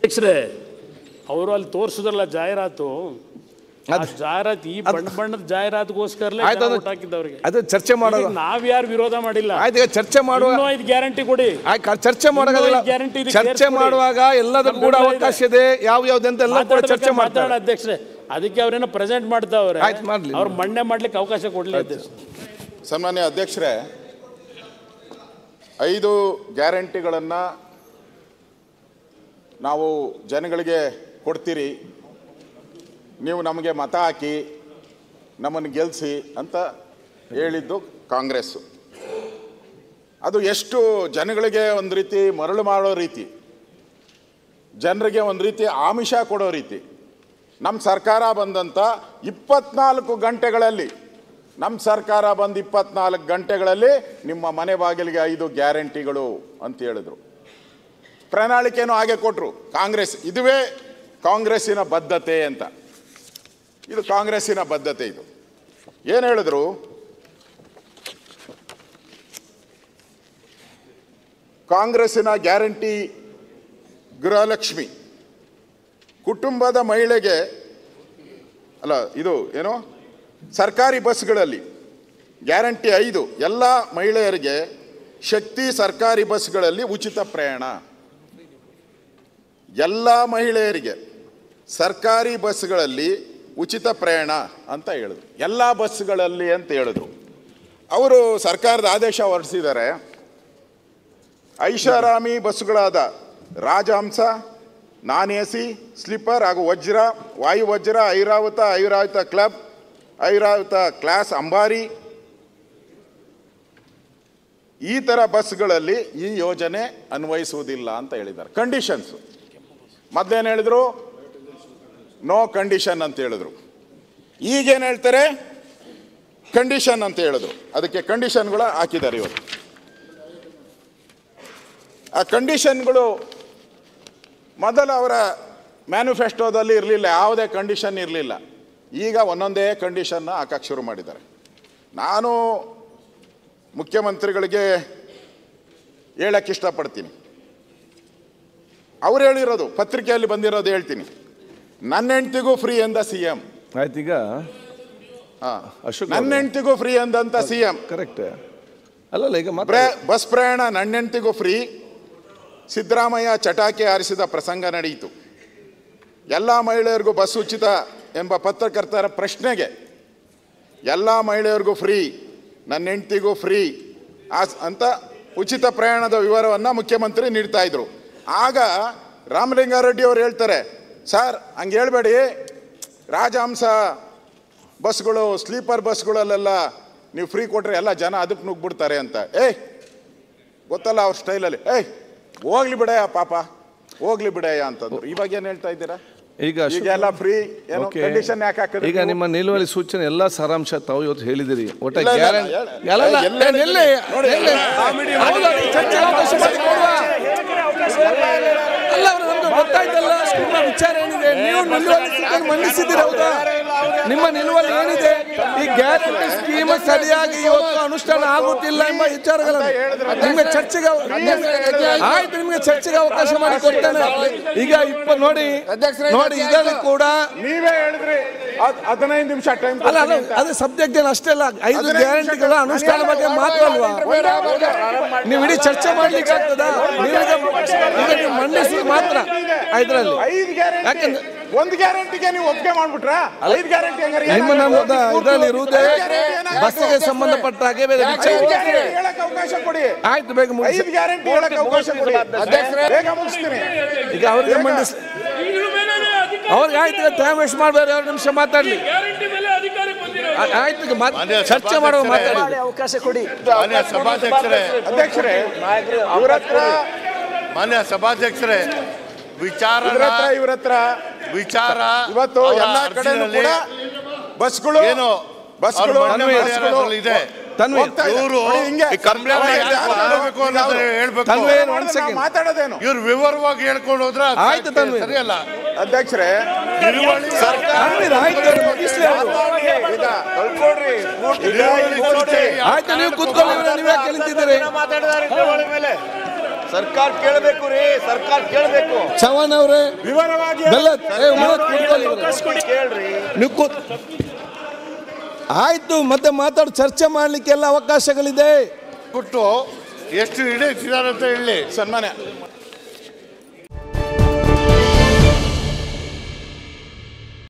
ಅಧ್ಯಕ್ಷರೇ ಅವರು ಅಲ್ಲಿ ತೋರಿಸಿದ್ರಲ್ಲ ಜಾಹೀರಾತು ಆ ಅದು- ಜಾಹೀರಾತು ಈ ಬಣ್ಣ ಬಣ್ಣದ ಜಾಹೀರಾತುಗೋಸ್ಕರಲೇ ಆಯ್ತು ಅದು- ಓಟ್ ಹಾಕಿದ್ದವ್ರಿಗೆ ಅದು ಚರ್ಚೆ ಮಾಡೋದು ನಾವ್ಯಾರು ವಿರೋಧ ಮಾಡಿಲ್ಲ ಆಯ್ತು ಈಗ ಚರ್ಚೆ ಮಾಡುವ ಇನ್ನೂ ಐದು ಗ್ಯಾರಂಟಿ ಕೊಡಿ ಆಯ್ತು, ಚರ್ಚೆ ಮಾಡೋದಿಲ್ಲ ಇನ್ನೂ ಗ್ಯಾರಂಟಿ ಇದಕ್ಕೆ ಚರ್ಚೆ ಸೇರ್ಸ್ಕೊಡಿ. ಮಾಡುವಾಗ ಎಲ್ಲದಕ್ಕೂ ಕೂಡ ನಮ್ಮ ಬೆಂಬಲ ಇದೆ. ಅವಕಾಶ ಇದೆ ಯಾವ ಯಾವ್ದಂತ ಎಲ್ಲ ಕೂಡ ಚರ್ಚೆ ಮಾತಾಡ ಮಾಡ್ತಾರೆ ಅಧ್ಯಕ್ಷರೇ ಅದಕ್ಕೆ ಅವ್ರೇನೋ ಪ್ರೆಸೆಂಟ್ ಮಾಡ್ತಾವ್ರೆ ಆಯ್ತು, ಮಾಡ್ಲಿ. ಅವ್ರು ಮಂಡನೆ ಮಾಡ್ಲಿಕ್ಕೆ ಅವಕಾಶ ಕೊಡ್ಲಿ ಅಧ್ಯಕ್ಷ ಸನ್ಮಾನ್ಯ ಅಧ್ಯಕ್ಷರೇ ಐದು ಗ್ಯಾರಂಟಿಗಳನ್ನು ನಾವು ಜನಗಳಿಗೆ ಕೊಡ್ತೀರಿ ನೀವು ನಮಗೆ ಮತ ಹಾಕಿ ನಮ್ಮನ್ನು ಗೆಲ್ಲಿಸಿ ಅಂತ ಹೇಳಿದ್ದು ಕಾಂಗ್ರೆಸ್ಸು ಅದು ಎಷ್ಟು ಜನಗಳಿಗೆ ಒಂದು ರೀತಿ ಮರಳು ಮಾಡೋ ರೀತಿ ಜನರಿಗೆ ಒಂದು ರೀತಿ ಆಮಿಷ ಕೊಡೋ ರೀತಿ ನಮ್ಮ ಸರ್ಕಾರ ಬಂದಂಥ ಇಪ್ಪತ್ನಾಲ್ಕು ಗಂಟೆಗಳಲ್ಲಿ ನಮ್ಮ ಸರ್ಕಾರ ಬಂದು ಇಪ್ಪತ್ನಾಲ್ಕು ಗಂಟೆಗಳಲ್ಲಿ ನಿಮ್ಮ ಮನೆ ಬಾಗಿಲಿಗೆ ಐದು ಗ್ಯಾರಂಟಿಗಳು ಅಂತ ಹೇಳಿದ್ರು ಪ್ರಣಾಳಿಕೆನೂ ಹಾಗೆ ಕೊಟ್ಟರು ಕಾಂಗ್ರೆಸ್ ಇದುವೇ ಕಾಂಗ್ರೆಸ್ಸಿನ ಬದ್ಧತೆ ಅಂತ ಇದು ಕಾಂಗ್ರೆಸ್ಸಿನ ಬದ್ಧತೆ ಇದು ಏನು ಹೇಳಿದ್ರು ಕಾಂಗ್ರೆಸ್ಸಿನ ಗ್ಯಾರಂಟಿ ಗೃಹಲಕ್ಷ್ಮಿ ಕುಟುಂಬದ ಮಹಿಳೆಗೆ ಅಲ್ಲ ಇದು ಏನು ಸರ್ಕಾರಿ ಬಸ್ಗಳಲ್ಲಿ ಗ್ಯಾರಂಟಿ ಐದು ಎಲ್ಲ ಮಹಿಳೆಯರಿಗೆ ಶಕ್ತಿ ಸರ್ಕಾರಿ ಬಸ್ಗಳಲ್ಲಿ ಉಚಿತ ಪ್ರಯಾಣ ಎಲ್ಲ ಮಹಿಳೆಯರಿಗೆ ಸರ್ಕಾರಿ ಬಸ್ಗಳಲ್ಲಿ ಉಚಿತ ಪ್ರಯಾಣ ಅಂತ ಹೇಳಿದ್ರು ಎಲ್ಲ ಬಸ್ಗಳಲ್ಲಿ ಅಂತ ಹೇಳಿದ್ರು ಅವರು ಸರ್ಕಾರದ ಆದೇಶ ಹೊರಡಿಸಿದ್ದಾರೆ ಐಷಾರಾಮಿ ಬಸ್ಸುಗಳಾದ Rajahamsa non A C sleeper ಹಾಗೂ ವಜ್ರ ವಾಯು ವಜ್ರ ಐರಾವತ ಐರಾವತ ಕ್ಲಬ್ ಐರಾವತ ಕ್ಲಾಸ್ ಅಂಬಾರಿ ಈ ಥರ ಬಸ್ಗಳಲ್ಲಿ ಈ ಯೋಜನೆ ಅನ್ವಯಿಸುವುದಿಲ್ಲ ಅಂತ ಹೇಳಿದ್ದಾರೆ ಕಂಡೀಷನ್ಸು ಮೊದಲೇನು ಹೇಳಿದ್ರು ನೋ ಕಂಡೀಷನ್ ಅಂತ ಹೇಳಿದ್ರು ಈಗೇನು ಹೇಳ್ತಾರೆ ಕಂಡೀಷನ್ ಅಂತ ಹೇಳಿದ್ರು ಅದಕ್ಕೆ ಕಂಡೀಷನ್ಗಳು ಹಾಕಿದ್ದಾರೆ ಇವತ್ತು ಆ ಕಂಡೀಷನ್ಗಳು ಮೊದಲು ಅವರ ಮ್ಯಾನಿಫೆಸ್ಟೋದಲ್ಲಿ ಇರಲಿಲ್ಲ ಯಾವುದೇ ಕಂಡೀಷನ್ ಇರಲಿಲ್ಲ ಈಗ ಒಂದೊಂದೇ ಕಂಡೀಷನ್ನ ಹಾಕಕ್ಕೆ ಶುರು ಮಾಡಿದ್ದಾರೆ ನಾನು ಮುಖ್ಯಮಂತ್ರಿಗಳಿಗೆ ಹೇಳಕ್ಕೆ ಇಷ್ಟಪಡ್ತೀನಿ ಅವ್ರು ಹೇಳಿರೋದು ಪತ್ರಿಕೆಯಲ್ಲಿ ಬಂದಿರೋದು ಹೇಳ್ತೀನಿ ನನ್ನ ಹೆಂಡ್ತಿಗೂ ಫ್ರೀ ಎಂದ ಸಿ ಎಂ ಆಯ್ತು ಈಗ ಅಶೋಕ್ ನನ್ನ ಹೆಂಡ್ತಿಗೂ ಫ್ರೀ ಅಂದಂತ ಸಿ ಎಂ ಕರೆಕ್ಟ್ ಅಲ್ಲಲ್ಲ ಈಗ ಮತ್ತೆ ಪ್ರ- ಬಸ್ ಪ್ರಯಾಣ ನನ್ನ ಹೆಂಡ್ತಿಗೂ ಫ್ರೀ ಸಿದ್ದರಾಮಯ್ಯ ಚಟಾಕಿ ಹಾರಿಸಿದ ಪ್ರಸಂಗ ನಡೆಯಿತು ಎಲ್ಲ ಮಹಿಳೆಯರಿಗೂ ಬಸ್ ಉಚಿತ ಎಂಬ ಪತ್ರಕರ್ತರ ಪ್ರಶ್ನೆಗೆ ಎಲ್ಲ ಮಹಿಳೆಯರಿಗೂ ಫ್ರೀ ನನ್ನ ಹೆಂಡ್ತಿಗೂ ಫ್ರೀ ಆಸ್- ಅಂತ ಉಚಿತ ಪ್ರಯಾಣದ ವಿವರವನ್ನು ಮುಖ್ಯಮಂತ್ರಿ ನೀಡ್ತಾ ಇದ್ರು ಆಗ ರಾಮಲಿಂಗಾರೆಡ್ಡಿ ಅವರು ಹೇಳ್ತಾರೆ ಸರ್ ಹಂಗೆ ಹೇಳ್ಬೇಡಿ ರಾಜಹಂಸ ಬಸ್ಗಳು ಸ್ಲೀಪರ್ ಬಸ್ಗಳಲ್ಲೆಲ್ಲ ನೀವು ಫ್ರೀ ಕೊಟ್ರೆ ಎಲ್ಲ ಜನ ಅದಕ್ಕೆ ನುಗ್ಬಿಡ್ತಾರೆ ಅಂತ ಏಯ್ ಗೊತ್ತಲ್ಲ ಅವ್ರ ಸ್ಟೈಲಲ್ಲಿ ಏಯ್ ಹೋಗ್ಲಿ ಬಿಡಯ್ಯ ಪಾಪ ಹೋಗ್ಲಿ ಬಿಡಯ್ಯ ಅಂತಂದ್ರು ಇವಾಗ ಏನು ಹೇಳ್ತಾ ಇದ್ದೀರಾ ಈಗ ಅಶೋಕ್ ಈಗೆಲ್ಲ ಫ್ರೀ ಏನು Okay. ಕಂಡೀಷನ್ ಯಾಕೆ ಹಾಕಿದ್ರಿ ಈಗ ನೀವು? ನಿಮ್ಮ ನಿಲುವಳಿ ಸೂಚನೆ ಎಲ್ಲ ಸಾರಾಂಶ ತಾವು ಇವತ್ತು ಹೇಳಿದಿರಿ ಒಟ್ಟ ಇಲ್ಲ, ಇಲ್ಲ, ಗ್ಯಾರಂಟಿ ಇಲ್ಲ. ಅಲ್ಲ, ಅಲ್ಲ, ಎಲ್ಲೇ ಎಲ್ಲಿ- ಎಲ್ಲಿ? ನೋಡಿ, ಎಲ್ಲಿ? ಹೌದು, ಅದು ಚರ್ಚೆಗೆ ಅವಕಾಶ ಮಾಡಿಕೊಡುವ. ಅಲ್ಲ ಅವ್ರು ನಮ್ಗೆ ಗೊತ್ತಾಯ್ತಲ್ಲ ನಿಮ್ಮ ವಿಚಾರ ಏನಿದೆ ನೀವು ನಿಲುವಳಿ ಸೂಚನೆ ಮಂಡಿಸಿದ್ದೀರಿ ಹೌದಾ ನಿಮ್ಮ ನಿಲುವಳಿ ಏನಿದೆ ಈ ಗ್ಯಾರಂಟಿ ಸ್ಕೀಮ್ ಸರಿಯಾಗಿ ಇವತ್ತು ಅನುಷ್ಠಾನ ಆಗುತ್ತಿಲ್ಲ ಎಂಬ ವಿಚಾರಗಳನ್ನು ನಿಮಗೆ ಚರ್ಚೆಗೆ ಆಯ್ತು ನಿಮಗೆ ಚರ್ಚೆಗೆ ಅವಕಾಶ ಮಾಡಿ ಕೊಡ್ತೇನೆ ಈಗ ಇಪ್ಪ ನೋಡಿ ನೋಡಿ ಇದರಲ್ಲಿ ಕೂಡ ನೀವೇ ಹೇಳಿದ್ರಿ ಹದ್- ಹದಿನೈದು ನಿಮಿಷ ಟೈಮ್ ಅಲ್ಲ ಅಲ್ಲ ಅದು ಸಬ್ಜೆಕ್ಟ್ ಏನು ಅಷ್ಟೇ ಅಲ್ಲ ಐದು ಹದಿನೈದು ಗ್ಯಾರಂಟಿಗಳ ನಿಮಿಷ. ಅನುಷ್ಠಾನ ಬಗ್ಗೆ ಮಾತ್ರ ಅಲ್ವಾ ನೀವು ಇಡೀ ಚರ್ಚೆ ಮಾಡ್ಲಿಕ್ಕೆ ಆಗ್ತದ ನೀವು ಈಗ ಈಗ ನೀವು ಮಂಡಿಸುವುದು ಮಾತ್ರ ಇದರಲ್ಲಿ ಐದು ಗ್ಯಾರಂಟಿ ಯಾಕಂದ್ರೆ- ಒಂದು ಗ್ಯಾರಂಟಿಗೆ ನೀವು ಒಪ್ಪಿಗೆ ಮಾಡ್ಬಿಟ್ರ ಐದು ಗ್ಯಾರಂಟಿ ಹಂಗಾರೆ ನಿಮ್ಮ ಏನಾಗುತ್ತೆ? ನಮ್ಮ ಇದರಲ್ಲಿ ಇರುವುದೇ ಐದು ಗ್ಯಾರಂಟಿ ಏನಾಗುತ್ತೆ? ಬಸ್ಸಿಗೆ ಸಂಬಂಧಪಟ್ಟ ಹಾಗೆ ಬೇರೆ ವಿಚಾರ ಐದು ಗ್ಯಾರಂಟಿ ಹೇಳಕ್ ಅವಕಾಶ ಕೊಡಿ ಆಯ್ತು ಬೇಗ ಮುಗಿಸಿ ಐದು ಗ್ಯಾರಂಟಿ ಹೇಳಕ್ ಅವಕಾಶ ಕೊಡಿ ಬೇಗ ಮುಗಿಸ್ತೀನಿ ಈಗ ಅವ್ರಿಗೆ ಮಂಡಿಸ್ ಅವ್ರಿಗೆ ಆಯ್ತು ಟೈಮ್ ವೇಸ್ಟ್ ಮಾಡಬೇಡಿ ಎರಡು ನಿಮಿಷ ಮಾತಾಡ್ಲಿ ಗ್ಯಾರಂಟಿ ಮೇಲೆ ಅಧಿಕಾರಕ್ಕೆ ಬಂದಿರೋ ಆ- ಆಯ್ತು ಈಗ ಮಾತ್- ಚರ್ಚೆ ಮಾಡುವ ಮಾತಾಡಿ ಅವಕಾಶ ಕೊಡಿ ಮಾನ್ಯ ಸಭಾಧ್ಯಕ್ಷರೇ ಅಧ್ಯಕ್ಷರೇ ಇವ್ರ ಹತ್ರ ಮಾನ್ಯ ಸಭಾಧ್ಯಕ್ಷರೇ ವಿಚಾರ ಇವ್ರ ಹತ್ರ ಇವ್ರ ಹತ್ರ ವಿಚಾರ ಇವತ್ತು ಅವರ ಎಲ್ಲಾ ಕಡೆನೂ ಅರ್ಜಿನಲ್ಲಿ ಕೂಡ ಬಸ್ಗಳು ಏನು ಬಸ್ಗಳು ಅವ್ರ ಮಂಡ್ಯ ಮನೆಯಲ್ಲಿ ಇದೆ ತನ್ವಿ ಹೋಗ್ತಾ ಇದೆ. ಇವರು ನೋಡಿ ಹಿಂಗೆ. ಈ ಕಂಪ್ಲೇಂಟ್ ಅವ್ರು ಯಾಕೆ ಯಾರು ಕೊಡಬೇಕು ಅನ್ನೋದು ಅವ್ರು ಹೇಳ್ಬೇಕು ತನ್ವಿ ಏನು ಒಂದ್ ನಾವು ಸೆಕೆಂಡ್ ಮಾತಾಡೋದೇನು ಇವ್ರು ವಿವರವಾಗಿ ಹೇಳ್ಕೊಂಡು ಹೋದ್ರೆ ಅದು ಆಯ್ತು ತನ್ವಿ. ಸರಿಯಲ್ಲ ಅಧ್ಯಕ್ಷರೇ ನಿಲುವಳಿ ತನ್ವಿ, ಆಯ್ತು ಮುಗಿಸ್ಲಿ ಅವ್ರು. ಈಗ ಕಳ್ಕೊಡ್ರಿ ನಿಲುವಳಿ ಸೂಚನೆ ಆಯ್ತು ನೀವು ಕೂತ್ಕೊಳ್ಳಿ ಇವ್ರೆ, ನೀವ್ ಯಾಕೆ ನಿಂತಿದ್ದೀರಿ ಸರ್ಕಾರ ಕೇಳಬೇಕು ರೀ ಸರ್ಕಾರ ಕೇಳಬೇಕು ಚವಾನ್ ಅವರೇ ವಿವರವಾಗಿ ಬೆಲ್ಲ ಏ, ಉಮೇಶ್ ಕೂತ್ಕೊಳ್ಳಿ ಇವ್ರೆ. ಅವಕಾಶ ಕೊಡಿ ಕೇಳ್ರಿ ನೀವು ಕೂತ್ ಆಯ್ತು ಮತ್ತೆ ಮಾತಾಡಿ ಚರ್ಚೆ ಮಾಡ್ಲಿಕ್ಕೆಲ್ಲ ಅವಕಾಶಗಳಿದೆ ಬಿಟ್ಟು ಎಷ್ಟು ಹಿಡಿತಿದ್ದಾರೆ ಅಂತ ಹೇಳಿ ಸನ್ಮಾನ್ಯ